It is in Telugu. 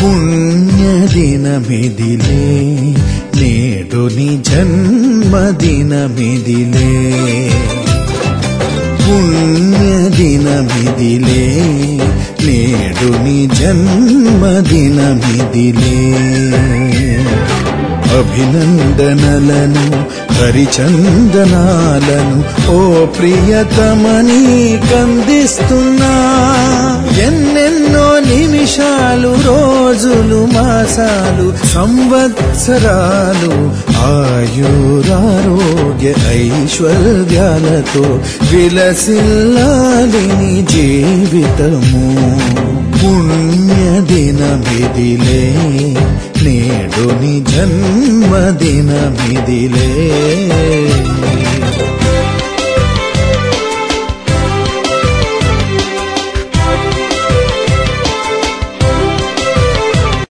పుణ్యదినమిదిలే నేడు నీ జన్మదినమిదిలే పుణ్యదినమిదిలే నేడు నీ జన్మదినమిదిలే అభినందనలను హరిచందనాలను ఓ ప్రియతమని కందిస్తున్నా ఎన్నెన్నో నిమిషాలు రోజులు మాసాలు సంవత్సరాలు ఆయురారోగ్య ఐశ్వర్యాలతో విలసిల్లాలి నీ జీవితము పుణ్యదినమిదిలే నేడు నీ జన్మదినమిదిలే